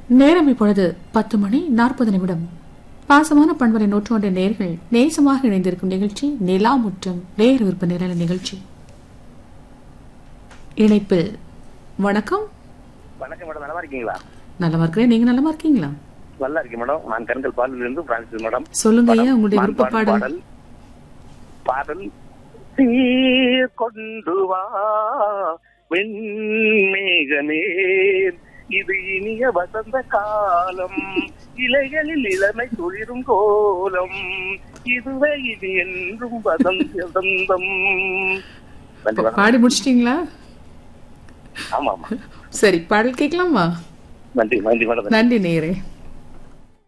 நேரம் இப்பொழுது பத்து மணி நாற்பது நிமிடம் பாசமான பண்பரை நூற்றாண்டு நேர்கள் நேசமாக இணைந்திருக்கும் நிகழ்ச்சி நிலா முற்றம் நேர் விருப்ப நிரல நிகழ்ச்சி இணைப்பில் வணக்கம் வணக்கம் மேடம் நல்லா இருக்கீங்களா நலமா இருக்கிறேன் நீங்க நலமா இருக்கீங்களா நல்லா இருக்கேன் மேடம் நான் கருங்கல் பாலில் இருந்து பிரான்சிஸ் மேடம் சொல்லுங்க ஐயா உங்களுடைய நான் விருப்ப பாடும் பாடல் பாடல் சீர் கொண்டு வா வெண்மேகமே இது இனிய வசந்த காலம் இலைகளில் இளமை துளிரும் கோலம் இதுவே இது என்றும் வசந்த வசந்தம் நன்றி மேடம் பாடி முடிச்சிட்டீங்களா ஆமா ஆமா சரி பாடல் கேட்கலாமா நன்றி நன்றி மேடம் நன்றி நேரே